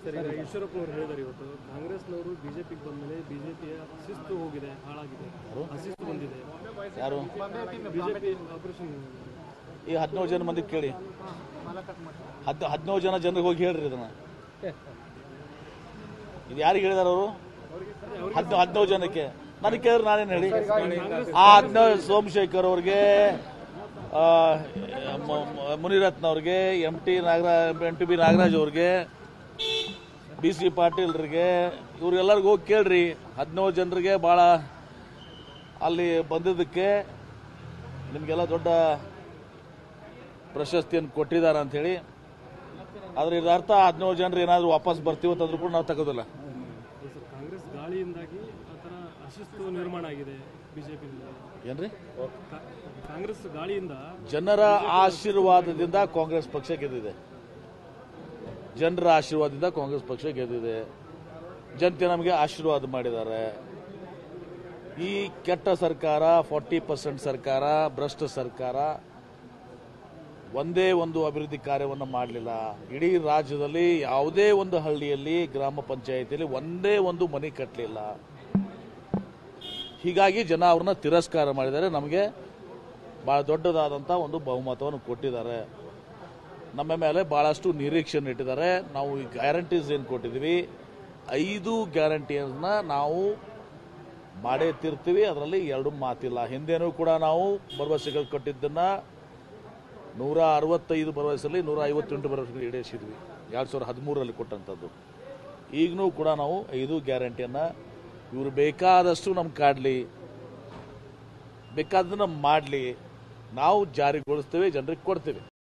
sir ಈಗ ಈಶ್ವರಪ್ಪ ಅವರು ಹೇಳಿದ್ದಾರೆ ಇವತ್ತು ಕಾಂಗ್ರೆಸ್ನವರು ಬಿಜೆಪಿಗೆ ಬಂದ ಮೇಲೆ ಬಿಜೆಪಿಯ ಶಿಸ್ತು ಹೋಗಿದೆ ಹಾಳಾಗಿದೆ ಅಶಿಸ್ತು ಬಂದಿದೆ ಯಾರು ಬಿಜೆಪಿ ಆಪರೇಷನ್ ಈ ಹದಿನೇಳು ಜನ ಮಂದಿ ಕೇಳಿ ಹದ್ ಹದಿನೇಳು ಜನ ಜನರಿಗೆ ಹೋಗಿ ಹೇಳ್ರಿ ಇದನ್ನ ಇದು ಯಾರಿಗೆ ಹೇಳಿದಾರ ಅವರು ಹದ್ ಹದಿನೇಳು ಜನಕ್ಕೆ ನನಗೆ ಕೇಳಿದ್ರೆ ನಾನೇನು ಹೇಳಿ ಆ ಹದಿನೇಳು ಸೋಮಶೇಖರ್ ಅವ್ರಿಗೆ ಆ, ಮ- ಮ- ಮುನಿರತ್ನ ಅವ್ರಿಗೆ M T Nagaraj M T B Nagaraj ಅವ್ರಿಗೆ ಬಿ ಸಿ ಪಾಟೀಲ್ರಿಗೆ ಇವ್ರಿಗೆಲ್ಲರಿಗೂ ಹೋಗಿ ಕೇಳ್ರಿ ಹದಿನೇಳು ಜನರಿಗೆ ಭಾಳ ಅಲ್ಲಿ ಬಂದಿದ್ದಕ್ಕೆ ನಿಮಗೆಲ್ಲ ದೊಡ್ಡ ಪ್ರಶಸ್ತಿಯನ್ನು ಕೊಟ್ಟಿದ್ದಾರೆ ಅಂಥೇಳಿ ಆದ್ರೆ ಇದ್ರ ಅರ್ಥ ಹದಿನೇಳು ಜನರು ಏನಾದರೂ ವಾಪಸ್ ಬರ್ತೀವಿ ಅಂತಂದ್ರೂ ಕೂಡ ನಾವು ತಗೋದಿಲ್ಲ ಸರ್ ಕಾಂಗ್ರೆಸ್ ಗಾಳಿಯಿಂದಾಗಿ ಆ ಥರ ಅಶಿಸ್ತು ನಿರ್ಮಾಣ ಆಗಿದೆ ಬಿಜೆಪಿಯಿಂದ ಏನ್ರಿ ಕಾಂಗ್ರೆಸ್ ಗಾಳಿಯಿಂದ ಜನರ ಆಶೀರ್ವಾದದಿಂದ ಕಾಂಗ್ರೆಸ್ ಪಕ್ಷ ಗೆದ್ದಿದೆ ಜನರ ಆಶೀರ್ವಾದದಿಂದ ಕಾಂಗ್ರೆಸ್ ಪಕ್ಷ ಗೆದ್ದಿದೆ ಜನತೆ ನಮಗೆ ಆಶೀರ್ವಾದ ಮಾಡಿದ್ದಾರೆ ಈ ಕೆಟ್ಟ ಸರ್ಕಾರ ಫಾರ್ಟಿ ಪರ್ಸೆಂಟ್ ಸರ್ಕಾರ ಭ್ರಷ್ಟ ಸರ್ಕಾರ ಒಂದೇ ಒಂದು ಅಭಿವೃದ್ಧಿ ಕಾರ್ಯವನ್ನು ಮಾಡಲಿಲ್ಲ ಇಡೀ ರಾಜ್ಯದಲ್ಲಿ ಯಾವುದೇ ಒಂದು ಹಳ್ಳಿಯಲ್ಲಿ ಗ್ರಾಮ ಪಂಚಾಯಿತಿಯಲ್ಲಿ ಒಂದೇ ಒಂದು ಮನೆ ಕಟ್ಟಲಿಲ್ಲ ಹೀಗಾಗಿ ಜನ ಅವ್ರನ್ನ ತಿರಸ್ಕಾರ ಮಾಡಿದ್ದಾರೆ ನಮಗೆ ಬಹಳ ದೊಡ್ಡದಾದಂಥ ಒಂದು ಬಹುಮತವನ್ನು ಕೊಟ್ಟಿದ್ದಾರೆ ನಮ್ಮ ಮೇಲೆ ಬಹಳಷ್ಟು ನಿರೀಕ್ಷೆಯನ್ನು ಇಟ್ಟಿದ್ದಾರೆ ನಾವು ಈ ಗ್ಯಾರಂಟೀಸ್ ಏನು ಕೊಟ್ಟಿದ್ದೀವಿ ಐದು ಗ್ಯಾರಂಟಿಯನ್ನ ನಾವು ಮಾಡೇ ತೀರ್ತೀವಿ ಅದರಲ್ಲಿ ಎರಡು ಮಾತಿಲ್ಲ ಹಿಂದೇನೂ ಕೂಡ ನಾವು ಭರವಸೆಗಳು ಕೊಟ್ಟಿದ್ದನ್ನ ನೂರ ಅರವತ್ತೈದು ಭರವಸೆಯಲ್ಲಿ ನೂರ ಐವತ್ತೆಂಟು ಭರವಸೆಗಳು ಈಡೇರಿಸಿದ್ವಿ ಎರಡು ಸಾವಿರದ ಹದಿಮೂರರಲ್ಲಿ ಕೊಟ್ಟಂಥದ್ದು ಈಗನೂ ಕೂಡ ನಾವು ಐದು ಗ್ಯಾರಂಟಿಯನ್ನು ಇವರು ಬೇಕಾದಷ್ಟು ನಮ್ಗೆ ಕಾಡಲಿ ಬೇಕಾದನ್ನ ಮಾಡಲಿ ನಾವು ಜಾರಿಗೊಳಿಸ್ತೇವೆ ಜನರಿಗೆ ಕೊಡ್ತೇವೆ